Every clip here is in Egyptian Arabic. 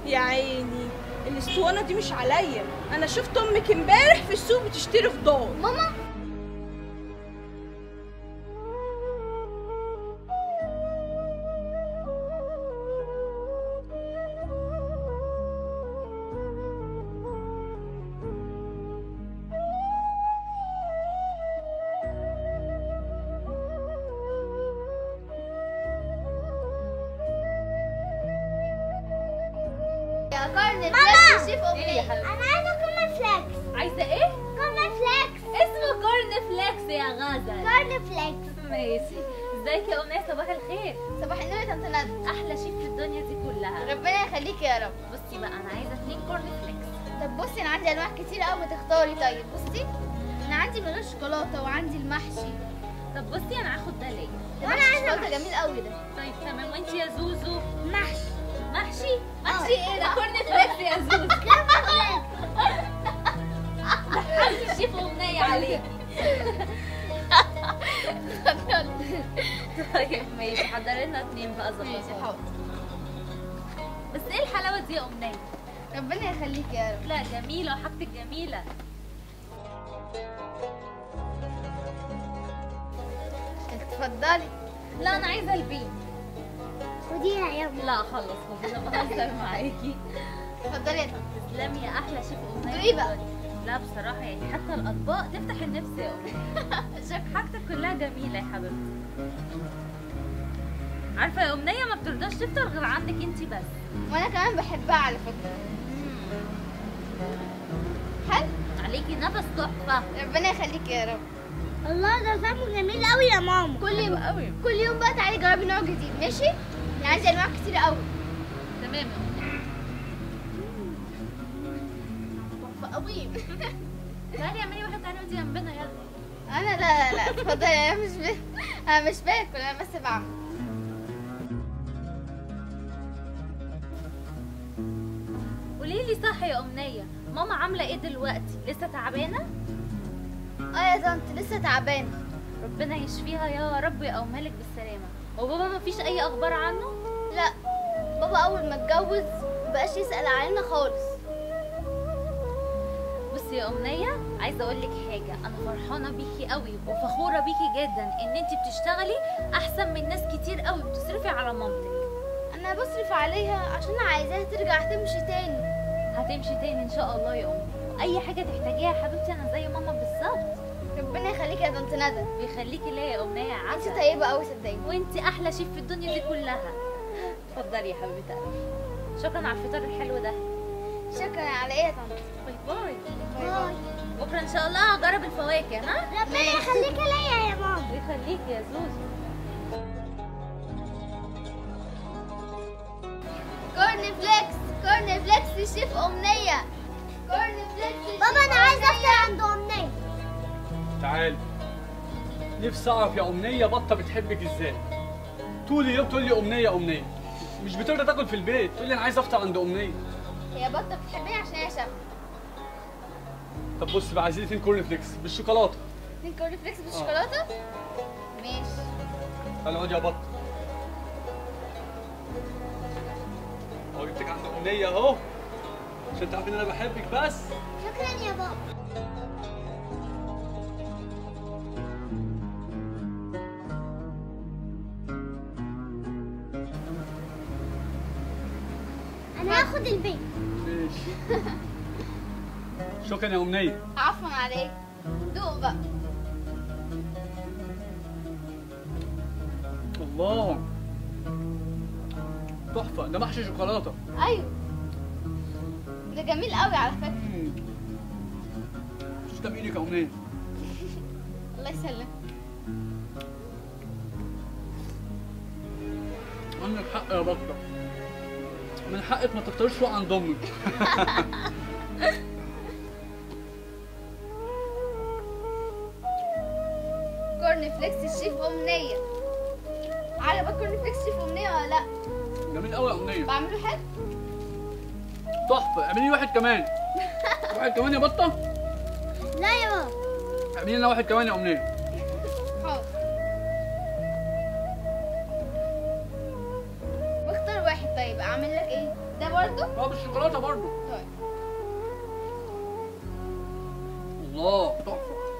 يا عيني الاسطوانه دي مش عليا انا شفت امك امبارح في السوق بتشتري خضار ماما يا كارن ماما شيف ايه يا حبيبتي انا عايزه كورن فليكس عايزه ايه كورن فليكس اسمه كورن فليكس يا غزل كورن فليكس ماشي ازيك يا امنيه صباح الخير صباح النور يا طنط ندى احلى شيف في الدنيا دي كلها ربنا يخليك يا رب بصي بقى انا عايزه اتنين كورن فليكس طب بصي انا عندي انواع كتير قوي ما تختاري طيب بصي انا عندي من غير شوكولاته وعندي المحشي طب بصي انا هاخد ده ليا وانا عايزه شوكولاته جميل قوي ده طيب تمام وانت يا زوزو محشي محشي محشي ايه ده كورن فليكس يا زوزو حبيبتي الشيف امنيه عليكي طيب ماشي حضري لنا اتنين بقى ماشي ظبطهم حاضر بس ايه الحلاوه دي يا امنيه ربنا يخليك يا رب لا جميله وحاجتك جميله اتفضلي لا انا عايزه البيت خديها يا ابني لا خلص خلاص انا بهزر معاكي اتفضلي يا طنط تسلمي يا احلى شيف امنيه تقولي بقى. لا بصراحه يعني حتى الاطباق تفتح النفس يا امنيه شايف حاجتك كلها جميله يا حبيبتي عارفه يا امنيه ما بترضاش تفطر غير عندك انت بس وانا كمان بحبها على فكره حلو عليكي نفس تحفه ربنا يخليك يا رب الله ده طعمه جميل قوي يا ماما كل يوم قوي كل يوم بقى تعالي جربي نوع جديد ماشي يعني عندي انواع كتير قوي تمام يا أمنية. تحفه قوي تعالي اعملي واحده تانية ودي جنبنا يلا انا لا لا لا اتفضلي انا مش ب... انا مش باكل انا بس بعمل قولي لي صح يا امنيه ماما عامله ايه دلوقتي لسه تعبانه اه يا طنط لسه تعبانه ربنا يشفيها يا رب ويقومها لك بالسلامه وبابا ما فيش اي اخبار عنه لا بابا اول ما اتجوز مبقاش يسال علينا خالص بصي يا امنيه عايزه اقول لك حاجه انا فرحانه بيكي قوي وفخوره بيكي جدا ان انت بتشتغلي احسن من ناس كتير قوي بتصرفي على مامتك انا بصرف عليها عشان عايزاها ترجع تمشي تاني هتمشي تاني ان شاء الله يا امي اي حاجه تحتاجيها يا حبيبتي انا زي ماما بالظبط ربنا يخليك يا طنط ندى ويخليكي ليا يا امنيه يا انت عسل طيبه قوي صدقيني وانت احلى شيف في الدنيا دي كلها اتفضلي يا حبيبه قلبي شكرا على الفطار الحلو ده شكرا على ايه يا طنط باي باي باي باي بكره ان شاء الله هجرب الفواكه ها ربنا يخليك ليا يا ماما ويخليكي يا زوزو كورن فليكس كورن فليكس شيف امنيه كورن فليكس شيف بابا انا عايزه أمنية. افطر عند امنيه تعالي نفسي اعرف يا امنيه بطه بتحبك ازاي طول اليوم تقول لي امنيه امنيه مش بترضى تاكل في البيت تقول لي انا عايز افطر عند امنيه هي بطه بتحبني عشان هي شافه طب بص بقى عايزين اتنين كورن فليكس بالشوكولاته اتنين كورن فليكس بالشوكولاته ماشي تعالى اقعد يا بطه اهو جبتك عند امنيه اهو عشان تعرفي ان انا بحبك بس شكرا يا بابا انا هاخد البيت ماشي شكرا يا امنيه عفوا عليك دوق بقى الله تحفه ده محشي شوكولاته ايوه ده جميل قوي على فكره مم. تسلم ايدك يا امنيه الله يسلمك عندك حق يا بطه من حقك ما تختاريش فوق عند امك كورن فليكس الشيف امنيه عجبك كورن فليكس شيف امنيه ولا لا جميل قوي يا امنيه بعمله حلو تحفه اعملي لي واحد كمان واحد كمان يا بطه لا يا بابا اعملي لنا واحد كمان يا امنيه حاضر واختار واحد طيب اعمل لك ايه ده برضه برضو اه بالشوكولاته برضه طيب الله تحفه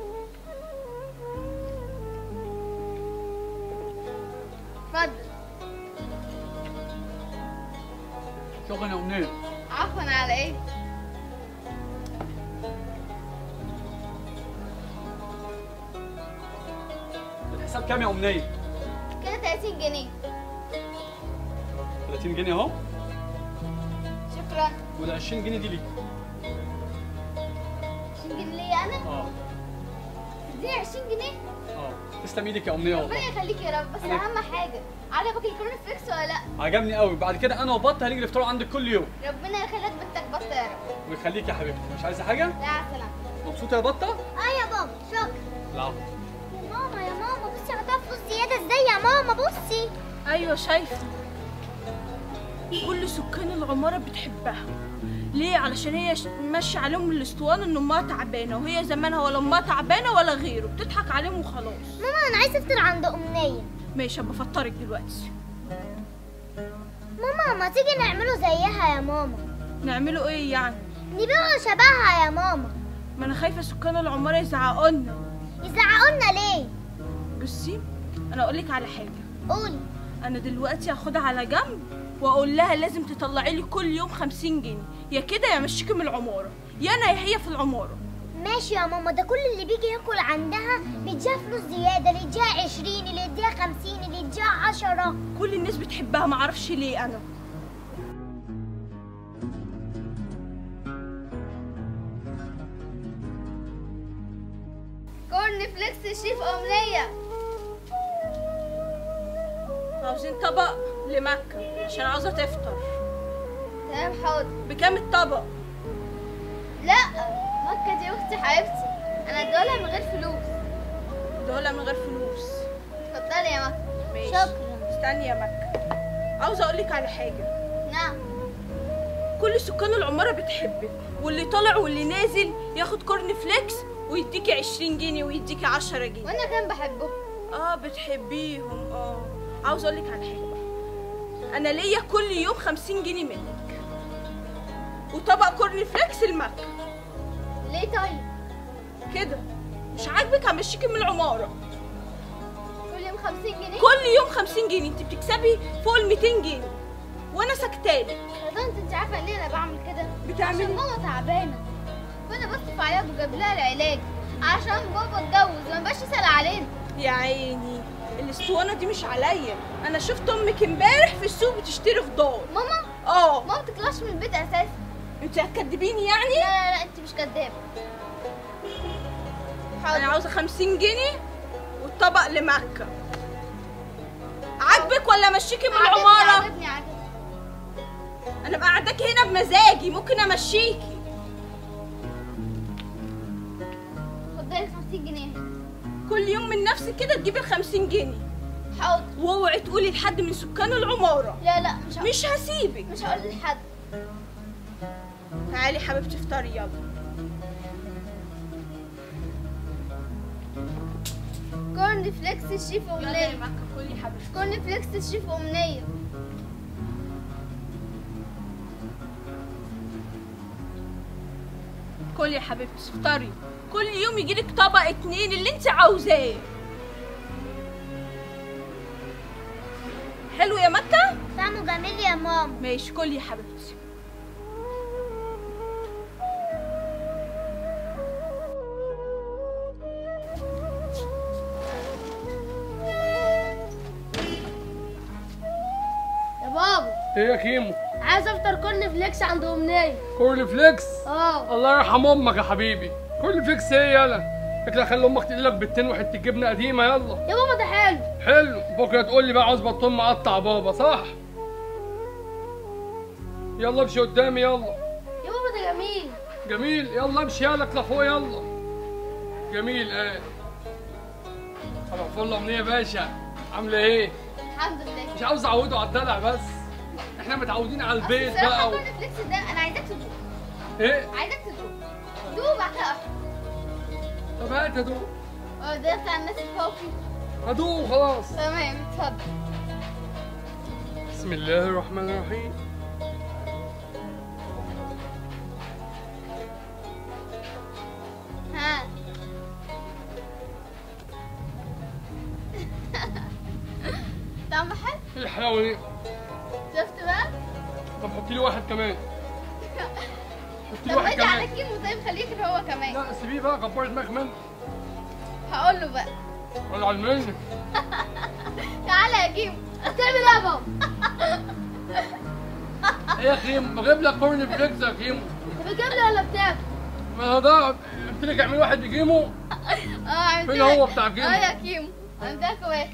اتفضل شكرا يا امنيه عفوا على ايه الحساب كام يا امنيه كده 30 جنيه 30 جنيه اهو شكرا وال 20 جنيه دي ليك 20 جنيه ليا انا اه دي 20 جنيه اه تسلم ايدك يا امنيه ربنا والله يخليك يا رب بس أنا- اهم حاجه عجبك الكورن فليكس ولا لا عجبني قوي بعد كده انا وبطه هنيجي نفطروا عندك كل يوم ربنا يخليك بنتك بطه يا رب ويخليك يا حبيبتي مش عايزه حاجه لا على السلامه مبسوطه يا بطه اه يا بابا شكرا لا ماما يا ماما بصي عطاها فلوس زيادة ازاي يا ماما بصي ايوه شايفه كل سكان العماره بتحبها ليه علشان هي ش- ماشيه عليهم الاسطوانه ان امها تعبانه وهي زمانها ولا امها تعبانه ولا غيره بتضحك عليهم وخلاص ماما انا عايزة افطر عند امنية ماشي هبقى افطرك دلوقتي ماما ما تيجي نعمله زيها يا ماما نعمله ايه يعني نبيعه شبهها يا ماما ما انا خايفه سكان العماره يزعقوا لنا يزعقوا لنا ليه بصي انا اقول لك على حاجه قولي انا دلوقتي هاخدها على جنب واقول لها لازم تطلعي لي كل يوم 50 جنيه يا كده يا مشيكي من العماره يا انا يا هي في العماره ماشي يا ماما ده كل اللي بيجي ياكل عندها بيديها فلوس زيادة اللي يديها عشرين اللي يديها خمسين اللي يديها عشرة كل الناس بتحبها معرفش ليه انا كورن فليكس شيف امنيه عاوزين طبق لمكة عشان عاوزة تفطر تمام حاضر بكام الطبق؟ لا مكة دي اختي حبيبتي انا ادولها من غير فلوس دولة من غير فلوس اتفضلي يا مكة ماشي شكرا. استني يا مكة عاوزة اقولك على حاجة نعم كل سكان العمارة بتحبك واللي طالع واللي نازل ياخد كورن فليكس ويديكي 20 جنيه ويديكي 10 جنيه وانا كان بحبه اه بتحبيهم اه عاوزة اقولك على حاجة بقى انا ليا كل يوم 50 جنيه منك وطبق كورن فليكس المكة ليه طيب كده مش عاجبك همشيكي من العمارة كل يوم 50 جنيه كل يوم 50 جنيه انت بتكسبي فوق ال 200 جنيه وانا سكتالك يا طنط انت عارفه ليه انا بعمل كده بتعملي عشان ماما تعبانه وانا بصرف عليها وبجيب لها العلاج عشان بابا اتجوز ما بقاش يسال علينا يا عيني الاسطوانه دي مش عليا انا شفت امك امبارح في السوق بتشتري خضار ماما اه ماما بتطلعش من البيت اساسا انت هتكدبيني لا يعني لا لا انت مش كدابه انا حاضر عاوزه 50 جنيه والطبق لمكه عاجبك ولا امشيكي من عجبني العماره عجبني عجبني انا مقعداكي هنا بمزاجي ممكن امشيكي اتفضلي 50 جنيه كل يوم من نفسك كده تجيبي ال 50 جنيه حاضر واوعي تقولي لحد من سكان العماره لا لا مش هقول مش هسيبك مش هقول لحد تعالي حبيبتي افطري يلا كورن فليكس الشيف يلا يا امنيه مكه كلي حبيبتي كورن فليكس الشيف امنيه كلي يا حبيبتي افطري كل يوم يجيلك طبق اتنين اللي انت عاوزاه حلو يا مكة؟ طعمه جميل يا ماما ماشي كلي يا حبيبتي يا بابا ايه يا كيمو عايز افطر كورن فليكس عند امنيه كورن فليكس اه الله يرحم امك يا حبيبي كورن فليكس ايه يلا شكلها خلي امك تقلي لك بيضتين وحته جبنه قديمه يلا يا بابا ده حلو حلو بكره تقول لي بقى عاوز بطون مقطع بابا صح يلا امشي قدامي يلا يا بابا ده جميل جميل يلا امشي يلا اطلع فوق يلا جميل ايه صباح الفل يا امنيه باشا عامله ايه الحمد لله مش عاوز اعوده على الدلع بس احنا متعودين على أصل البيت الصراحه بقى و... كورن فليكس ده انا عايزاك تدوق ايه عايزاك تدوق دوق بعد كده احكم طب هات هدوء اه ده بتاع الناس الفوقي هدوء وخلاص تمام اتفضل بسم الله الرحمن الرحيم الحلاوه دي شفت بقى طب حطي لي واحد كمان حطي لي طب واحد ادي على كمان كيمو طيب خليه كده هو كمان لا سيبيه بقى كبري دماغك منه هقول له بقى ولا على المنزل تعالى يا كيمو بتعمل ايه يا بابا؟ ايه يا كيمو بجيب لك كورن فليكس يا كيمو انت بتجيب لي ولا بتاكل؟ ما هو ده قلت لك اعمل واحد بكيمو اه عملت فين لك- هو بتاع كيمو؟ اه يا كيمو عملت لك واحد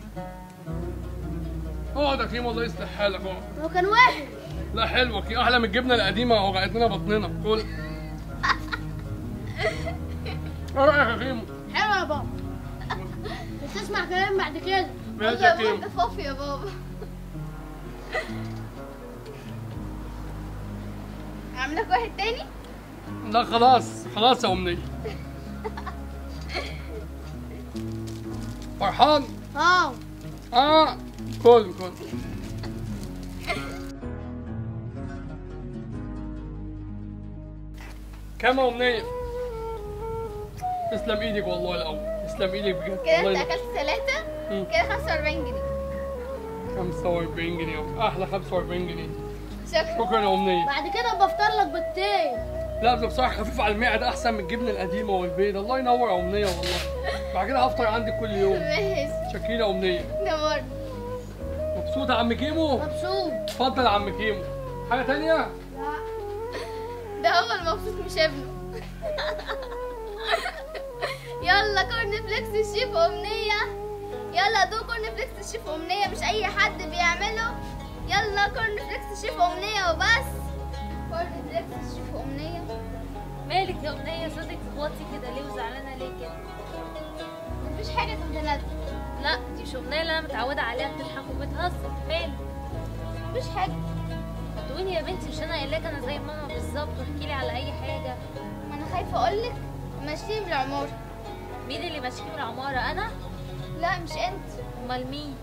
اقعد يا كيمو الله يصلح حالك اهو هو كان واحد لا حلوه كي احلى من الجبنه القديمه وقعت لنا بطننا كل ايه رايك يا كيمو حلو يا بابا مش تسمع كلام بعد كده ماشي والله يا يا بابا كيمو انت فوفي يا بابا اعمل لك واحد تاني لا خلاص خلاص يا امنيه فرحان اه اه كل كل كام يا امنيه تسلم ايدك والله الاول تسلم ايدك بجد كده والله انت اكلت ثلاثة مم. كده 45 جنيه 45 جنيه احلى 45 جنيه شكرا شكرا يا امنيه بعد كده بفطر لك بيضتين لا ده بصراحه خفيف على المعده احسن من الجبنه القديمه والبيض الله ينور يا امنيه والله بعد كده هفطر عندك كل يوم ماشي شكرين يا امنيه نورت مبسوط يا عم كيمو مبسوط اتفضل يا عم كيمو حاجه تانية ده هو المبسوط مش ابنه يلا كورن فليكس الشيف امنية يلا دو كورن فليكس الشيف امنية مش اي حد بيعمله يلا كورن فليكس الشيف امنية وبس كورن فليكس الشيف امنية مالك يا امنيه صوتك واطي كده ليه وزعلانه ليه كده مفيش حاجة تمتنات لا دي مش امنيه اللي انا متعوده عليها بتضحك وبتهزر مالك مفيش حاجة ما تقولي يا بنتي مش انا قايله لك انا زي ماما بالظبط واحكي لي على اي حاجه ما انا خايفة اقولك ماشيين من العمارة مين اللي ماشيين من العماره انا لا مش انت امال مين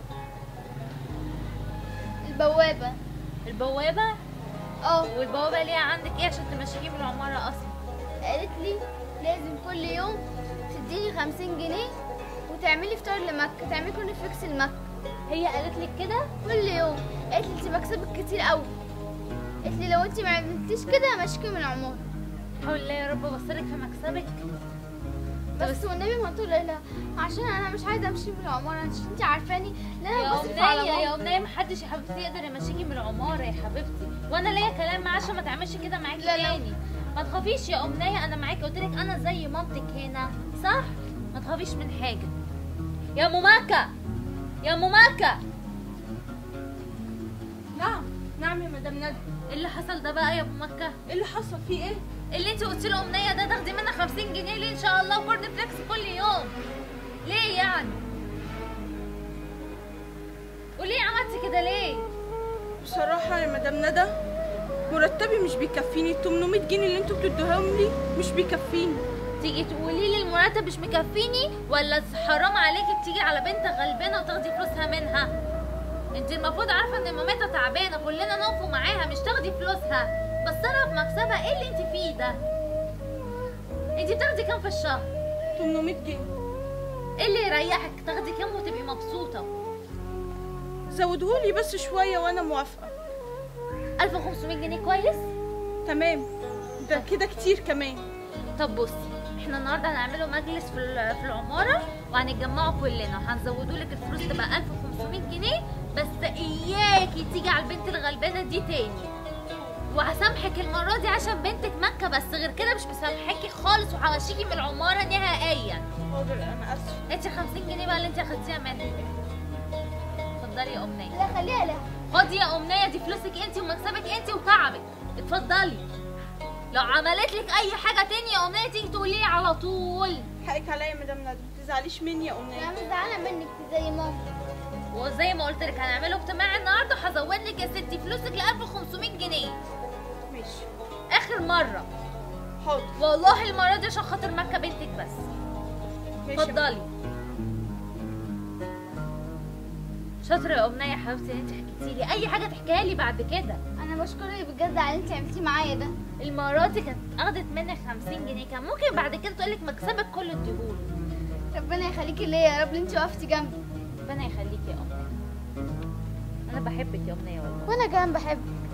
البوابة البوابه اه والبوابه ليها عندك ايه عشان تمشيكي من العماره اصلا قالت لي لازم كل يوم تديني خمسين جنيه وتعملي فطار لمكة تعملي كورن فليكس لمكة هي قالت لك كده كل يوم قالت لي انت مكسبك كتير قوي قالت لي لو انت ما عملتيش كده ماشيكي من العمارة حول الله يا رب بصلك في مكسبك بس والنبي ما تقول لها عشان انا مش عايزه امشي من العمارة عشان انت عارفاني ان انا يا بصرف على امنيه يا ماما امنيه محدش يا حبيبتي يقدر يمشيكي من العماره يا حبيبتي وانا ليا كلام معاه عشان ما تعملش كده معاكي لا، لا. تاني ما تخافيش يا امنيه انا معاكي قلت لك انا زي مامتك هنا صح ما تخافيش من حاجه يا مماكه يا مماكه نعم نعم يا مدام ندى ايه اللي حصل ده بقى يا مماكه ايه اللي حصل فيه ايه اللي انت قلتي له امنيه ده تاخدي منها 50 جنيه ليه ان شاء الله وكورن فليكس كل يوم ليه يعني وليه عملتي كده ليه بصراحة يا مدام ندى مرتبي مش بيكفيني 800 جنيه اللي انتوا بتدوهم لي مش بيكفيني تيجي تقولي لي المرتب مش مكفيني ولا حرام عليكي بتيجي على بنت غلبانه وتاخدي فلوسها منها انت المفروض عارفه ان مامتها تعبانه كلنا نقفوا معاها مش تاخدي فلوسها بس انا في مكسبها ايه اللي انت فيه ده انت بتاخدي كام في الشهر 800 جنيه ايه اللي يريحك تاخدي كام وتبقي مبسوطه زودهولي بس شوية وانا موافقة 1500 جنيه كويس تمام ده كده كتير كمان طب بصي احنا النهارده هنعمله مجلس في ال- في العماره وهنتجمعوا كلنا وهنزودوا لك الفلوس تبقى 1500 جنيه بس اياكي تيجي على البنت الغلبانه دي تاني وهسامحك المره دي عشان بنتك مكه بس غير كده مش مسامحاكي خالص وهمشيكي من العماره نهائيا حاضر انا اسف انت 50 جنيه بقى اللي انت اخدتيها مني اتفضلي يا امنيه لا خليها لها خدي يا امنيه دي فلوسك انت ومكسبك انت وتعبك اتفضلي لو عملت لك اي حاجه تاني يا امنيه تيجي تقولي لي على طول حقك عليا يا مدام ندى ما تزعليش مني يا انا امنيه مش زعلانه منك زي ماما وزي ما قلت لك هنعمله اجتماع النهارده وهزود لك يا ستي فلوسك ل 1500 جنيه ماشي اخر مره حاضر والله المره دي عشان خاطر مكه بنتك بس ماشي اتفضلي شاطره يا امنيه يا حبيبتي ان انت حكيتي لي اي حاجه تحكيها لي بعد كده انا بشكرك بجد على اللي انت عملتيه معايا ده المره دي كانت اخدت منك 50 جنيه كان ممكن بعد كده تقول لك مكسبك كله اديهولي ربنا يخليكي ليا يا رب اللي انت وقفتي جنبي ربنا يخليكي يا امنيه انا بحبك يا امنيه والله وانا كمان بحبك